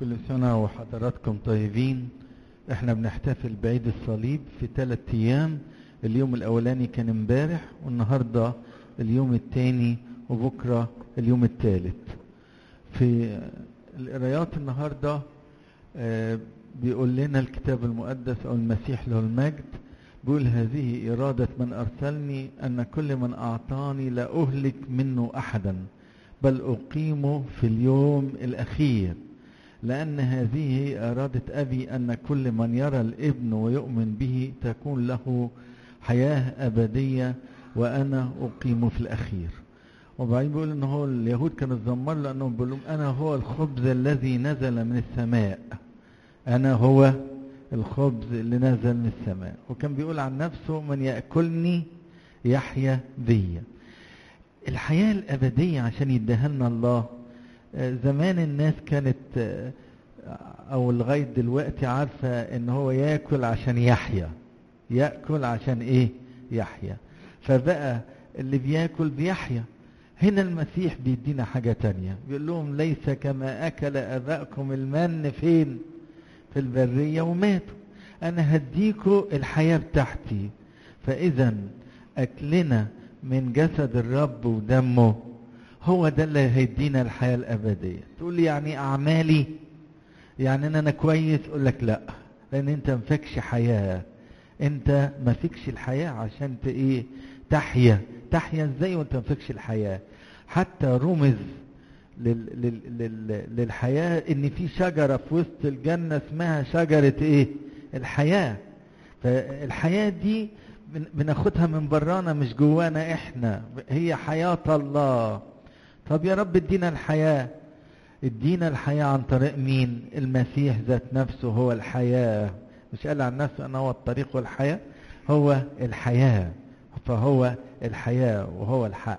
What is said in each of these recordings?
كل سنة وحضراتكم طيبين احنا بنحتفل بعيد الصليب في ثلاث ايام اليوم الاولاني كان امبارح والنهاردة اليوم الثاني وبكرة اليوم الثالث في القرايات النهاردة آه بيقول لنا الكتاب المقدس او المسيح له المجد بيقول هذه إرادة من أرسلني أن كل من أعطاني لا أهلك منه أحدا بل أقيمه في اليوم الأخير لأن هذه إرادة أبي أن كل من يرى الابن ويؤمن به تكون له حياة أبدية وأنا أقيمه في الأخير وبعدين بيقول ان هو اليهود كانوا اتذمروا لانهم بيقول لهم انا هو الخبز الذي نزل من السماء انا هو الخبز اللي نزل من السماء وكان بيقول عن نفسه من ياكلني يحيا بيا الحياه الابديه عشان يديها لنا الله زمان الناس كانت او لغايه دلوقتي عارفه ان هو ياكل عشان يحيا ياكل عشان ايه يحيا فبقى اللي بياكل بيحيا هنا المسيح بيدينا حاجة تانية بيقول لهم ليس كما أكل أبائكم المن فين في البرية وماتوا أنا هديكوا الحياة بتاعتي فإذا أكلنا من جسد الرب ودمه هو ده اللي هيدينا الحياة الأبدية تقول لي يعني أعمالي يعني أن أنا كويس أقول لك لا لأن أنت مفكش حياة أنت ما فيكش الحياة عشان إيه تحيا تحيا ازاي وانت ما فيكش الحياه حتى رمز لل لل لل للحياه ان في شجره في وسط الجنه اسمها شجره ايه الحياه فالحياه دي بناخدها من برانا مش جوانا احنا هي حياه الله طب يا رب ادينا الحياه ادينا الحياه عن طريق مين المسيح ذات نفسه هو الحياه مش قال عن نفسه انا هو الطريق والحياه هو الحياه فهو الحياة وهو الحق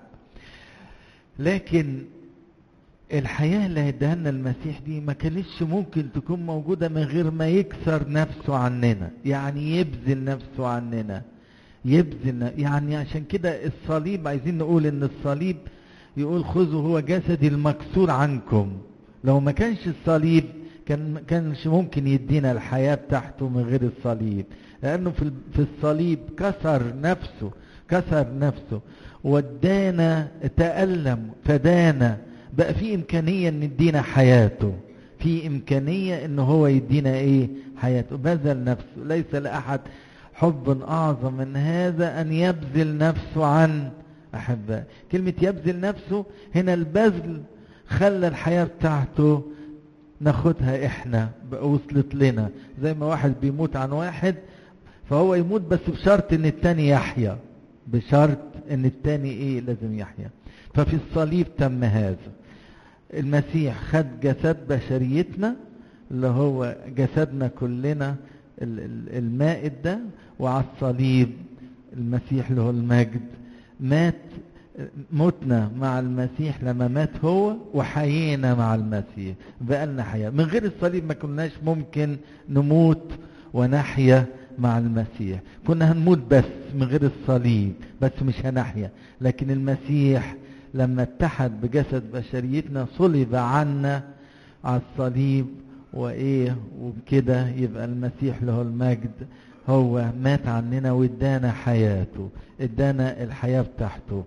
لكن الحياة اللي هيديها لنا المسيح دي ما كانتش ممكن تكون موجودة من غير ما يكسر نفسه عننا يعني يبذل نفسه عننا يبذل يعني عشان كده الصليب عايزين نقول ان الصليب يقول خذوا هو جسدي المكسور عنكم لو ما كانش الصليب كان كانش ممكن يدينا الحياة بتاعته من غير الصليب لأنه في في الصليب كسر نفسه كسر نفسه ودانا تألم فدانا بقى في إمكانية إن يدينا حياته في إمكانية إن هو يدينا إيه حياته بذل نفسه ليس لأحد حب أعظم من هذا أن يبذل نفسه عن أحباء كلمة يبذل نفسه هنا البذل خلى الحياة بتاعته ناخدها احنا بقى وصلت لنا زي ما واحد بيموت عن واحد فهو يموت بس بشرط ان التاني يحيا بشرط ان التاني ايه لازم يحيا ففي الصليب تم هذا المسيح خد جسد بشريتنا اللي هو جسدنا كلنا المائد ده وعلى الصليب المسيح له المجد مات متنا مع المسيح لما مات هو وحيينا مع المسيح بقى لنا حياة من غير الصليب ما كناش ممكن نموت ونحيا مع المسيح كنا هنموت بس من غير الصليب بس مش هنحيا لكن المسيح لما اتحد بجسد بشريتنا صلب عنا على الصليب وايه وبكده يبقى المسيح له المجد هو مات عننا وادانا حياته ادانا الحياه بتاعته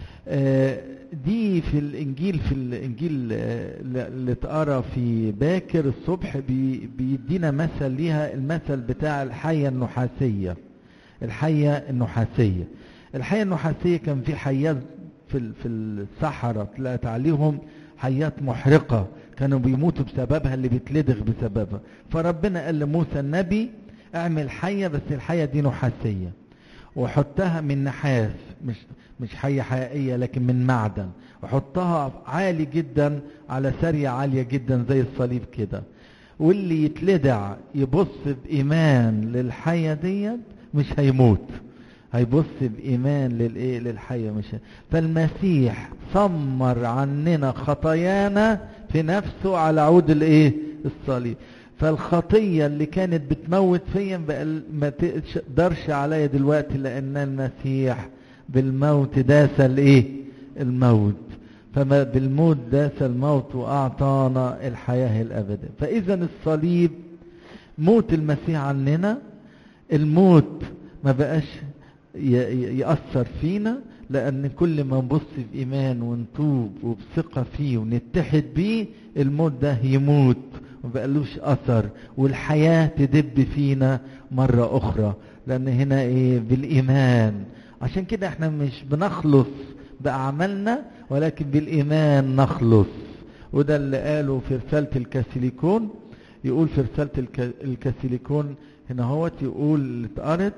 دي في الانجيل في الانجيل اللي اتقرا في باكر الصبح بيدينا مثل ليها المثل بتاع الحيه النحاسيه الحيه النحاسيه الحيه النحاسيه كان في حيات في في الصحراء طلعت عليهم حيات محرقه كانوا بيموتوا بسببها اللي بيتلدغ بسببها فربنا قال لموسى النبي اعمل حيه بس الحيه دي نحاسيه وحطها من نحاس مش مش حية حقيقية لكن من معدن وحطها عالي جدا على سرية عالية جدا زي الصليب كده واللي يتلدع يبص بإيمان للحية ديت مش هيموت هيبص بإيمان للإيه للحية مش هي. فالمسيح صمر عننا خطايانا في نفسه على عود الإيه الصليب فالخطية اللي كانت بتموت فيا بقى ما تقدرش عليا دلوقتي لأن المسيح بالموت داس الايه الموت فما بالموت داس الموت وأعطانا الحياة الأبدية فإذا الصليب موت المسيح عننا الموت ما بقاش يأثر فينا لأن كل ما نبص بإيمان ونتوب وبثقة فيه ونتحد بيه الموت ده يموت ما بقالوش أثر والحياة تدب فينا مرة أخرى لأن هنا إيه بالإيمان عشان كده احنا مش بنخلص بأعمالنا ولكن بالإيمان نخلص وده اللي قاله في رسالة الكاسيليكون يقول في رسالة الكاسيليكون هنا هوت يقول اللي اتقرت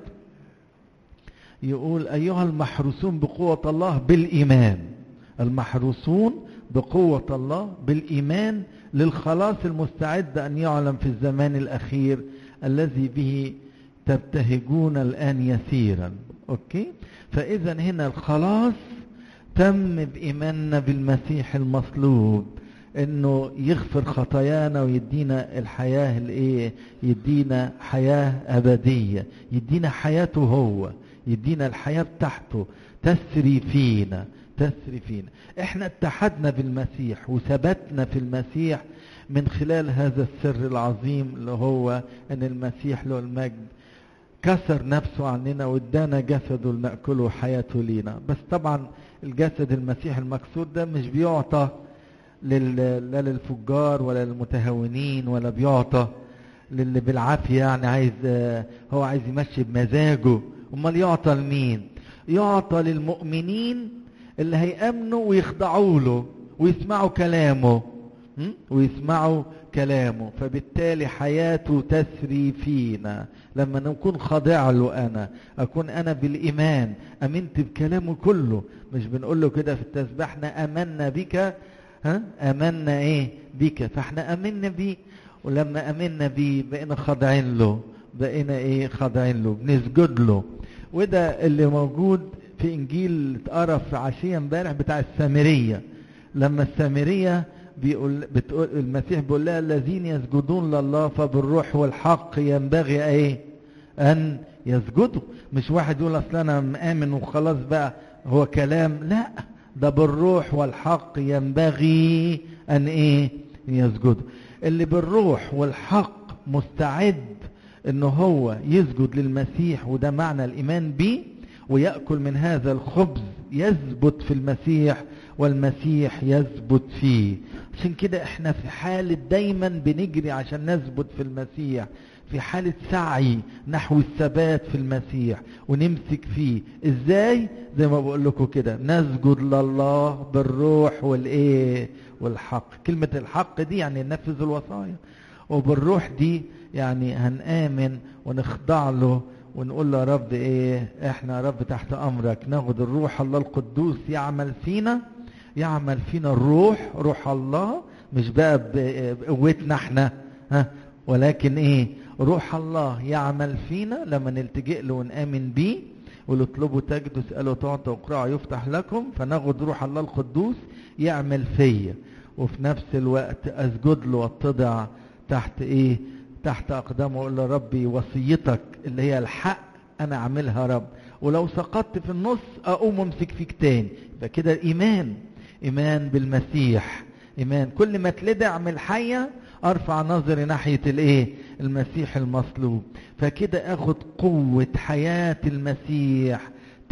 يقول أيها المحروسون بقوة الله بالإيمان المحروسون بقوة الله بالإيمان للخلاص المستعد أن يعلم في الزمان الأخير الذي به تبتهجون الآن يسيرا أوكي فإذا هنا الخلاص تم بإيماننا بالمسيح المصلوب انه يغفر خطايانا ويدينا الحياة الايه يدينا حياة ابدية يدينا حياته هو يدينا الحياة بتاعته تسري فينا تسري فينا احنا اتحدنا بالمسيح وثبتنا في المسيح من خلال هذا السر العظيم اللي هو ان المسيح له المجد كسر نفسه عننا وادانا جسده لنأكله حياته لينا بس طبعا الجسد المسيح المكسور ده مش بيعطى لل... لا للفجار ولا للمتهاونين ولا بيعطى للي بالعافية يعني عايز هو عايز يمشي بمزاجه امال يعطى لمين يعطى للمؤمنين اللي هيأمنوا ويخضعوا له ويسمعوا كلامه ويسمعوا كلامه فبالتالي حياته تسري فينا لما نكون خاضع له انا اكون انا بالايمان امنت بكلامه كله مش بنقول له كده في التسبيح احنا امنا بك ها امنا ايه بك فاحنا امنا بيه ولما امنا بيه بقينا خاضعين له بقينا ايه خاضعين له بنسجد له وده اللي موجود في انجيل اتقرا في عشيه امبارح بتاع السامريه لما السامريه بيقول بتقول المسيح بيقول لها الذين يسجدون لله فبالروح والحق ينبغي ايه ان يسجدوا مش واحد يقول اصل انا مآمن وخلاص بقى هو كلام لا ده بالروح والحق ينبغي ان ايه يسجدوا اللي بالروح والحق مستعد ان هو يسجد للمسيح وده معنى الايمان به ويأكل من هذا الخبز يثبت في المسيح والمسيح يثبت فيه عشان كده احنا في حالة دايما بنجري عشان نثبت في المسيح في حالة سعي نحو الثبات في المسيح ونمسك فيه ازاي زي ما بقول لكم كده نسجد لله بالروح والايه والحق كلمة الحق دي يعني ننفذ الوصايا وبالروح دي يعني هنآمن ونخضع له ونقول له يا رب ايه احنا يا رب تحت امرك ناخد الروح الله القدوس يعمل فينا يعمل فينا الروح روح الله مش بقى بقوتنا احنا ها ولكن ايه روح الله يعمل فينا لما نلتجئ له ونآمن بيه واللي اطلبوا تجدوا اسألوا تعطوا اقرأوا يفتح لكم فناخد روح الله القدوس يعمل فيا وفي نفس الوقت اسجد له واتضع تحت ايه تحت اقدامه واقول له ربي وصيتك اللي هي الحق انا اعملها رب ولو سقطت في النص اقوم امسك فيك تاني يبقى كده ايمان ايمان بالمسيح ايمان كل ما اتلدع من الحيه ارفع نظري ناحيه الايه المسيح المصلوب فكده اخد قوه حياه المسيح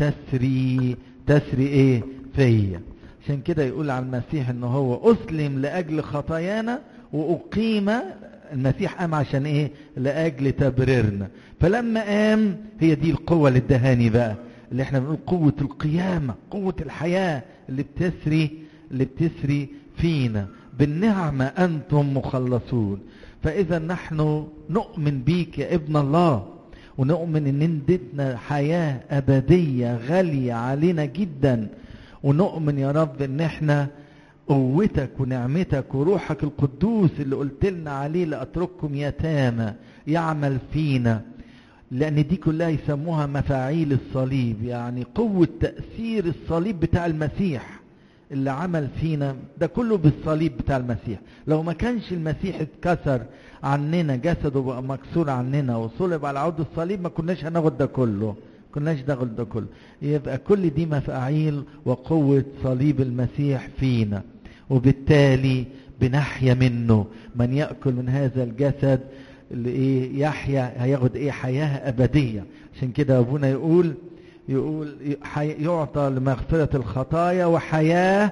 تسري تسري ايه فيا عشان كده يقول على المسيح ان هو اسلم لاجل خطايانا واقيم المسيح قام عشان ايه لاجل تبريرنا فلما قام هي دي القوه اللي ادهاني بقى اللي احنا بنقول قوه القيامه قوه الحياه اللي بتسري اللي بتسري فينا بالنعمه انتم مخلصون فاذا نحن نؤمن بيك يا ابن الله ونؤمن ان اديتنا حياه ابديه غاليه علينا جدا ونؤمن يا رب ان احنا قوتك ونعمتك وروحك القدوس اللي قلت لنا عليه لأترككم يتامى يعمل فينا لأن دي كلها يسموها مفاعيل الصليب يعني قوة تأثير الصليب بتاع المسيح اللي عمل فينا ده كله بالصليب بتاع المسيح لو ما كانش المسيح اتكسر عننا جسده بقى مكسور عننا وصلب على عود الصليب ما كناش هناخد ده كله كناش داخل ده كله يبقى كل دي مفاعيل وقوة صليب المسيح فينا وبالتالي بنحيا منه من يأكل من هذا الجسد اللي ايه يحيا هياخد ايه حياة أبدية عشان كده أبونا يقول يقول يعطى لمغفرة الخطايا وحياة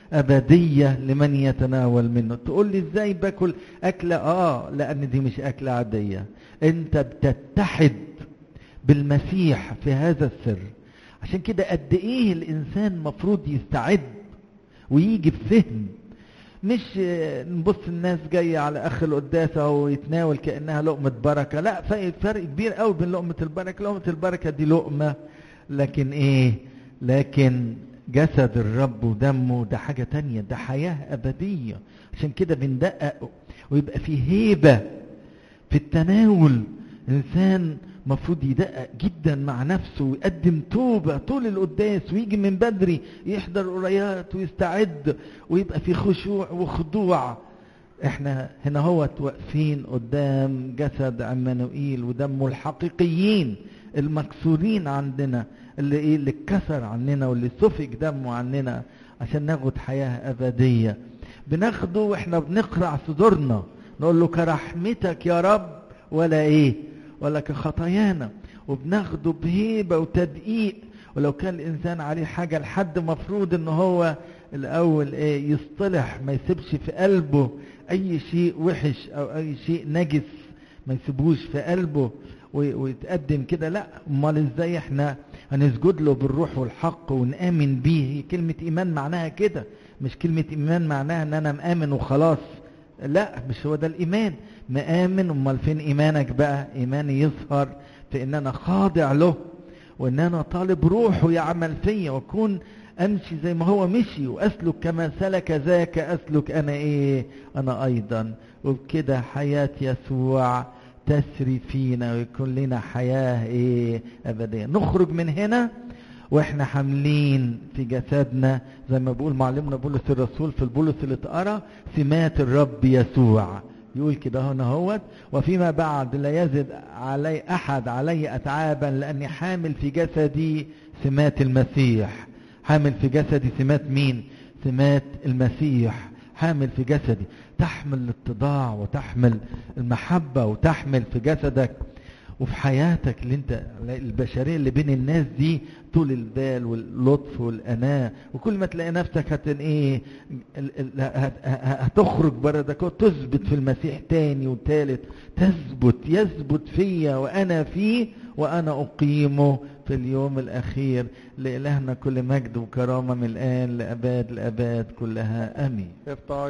أبدية لمن يتناول منه تقول لي ازاي باكل أكلة آه لأن دي مش أكلة عادية أنت بتتحد بالمسيح في هذا السر عشان كده قد ايه الانسان مفروض يستعد ويجي بفهم مش نبص الناس جاية على اخر القداسة ويتناول كأنها لقمة بركة لا فرق كبير قوي بين لقمة البركة لقمة البركة دي لقمة لكن ايه لكن جسد الرب ودمه ده حاجة تانية ده حياة أبدية عشان كده بندقق ويبقى في هيبة في التناول إنسان مفروض يدقق جدا مع نفسه ويقدم توبة طول القداس ويجي من بدري يحضر قريات ويستعد ويبقى في خشوع وخضوع احنا هنا هو واقفين قدام جسد عمانوئيل ودمه الحقيقيين المكسورين عندنا اللي ايه اللي اتكسر عننا واللي سفك دمه عننا عشان ناخد حياة أبدية بناخده واحنا بنقرع صدورنا نقول له كرحمتك يا رب ولا ايه ولا كخطايانا وبناخده بهيبة وتدقيق ولو كان الإنسان عليه حاجة لحد مفروض إن هو الأول إيه يصطلح ما يسيبش في قلبه أي شيء وحش أو أي شيء نجس ما يسيبوش في قلبه ويتقدم كده لا امال ازاي احنا هنسجد له بالروح والحق ونآمن بيه كلمة إيمان معناها كده مش كلمة إيمان معناها إن أنا مآمن وخلاص لا مش هو ده الإيمان مآمن امال فين إيمانك بقى إيماني يظهر في إن أنا خاضع له وإن أنا طالب روحه يعمل فيا وأكون أمشي زي ما هو مشي وأسلك كما سلك ذاك أسلك أنا إيه أنا أيضا وبكده حياة يسوع تسري فينا ويكون لنا حياة إيه أبدية نخرج من هنا واحنا حاملين في جسدنا زي ما بيقول معلمنا بولس الرسول في البولس اللي اتقرا سمات الرب يسوع يقول كده هنا هوت وفيما بعد لا يزد علي احد علي اتعابا لاني حامل في جسدي سمات المسيح حامل في جسدي سمات مين سمات المسيح حامل في جسدي تحمل الاتضاع وتحمل المحبة وتحمل في جسدك وفي حياتك اللي انت البشرية اللي بين الناس دي طول البال واللطف والأناة وكل ما تلاقي نفسك هت ايه هتخرج بره ده تثبت في المسيح تاني وتالت تثبت يثبت فيا وأنا فيه وأنا أقيمه في اليوم الأخير لإلهنا كل مجد وكرامة من الآن لأباد الأباد كلها أمين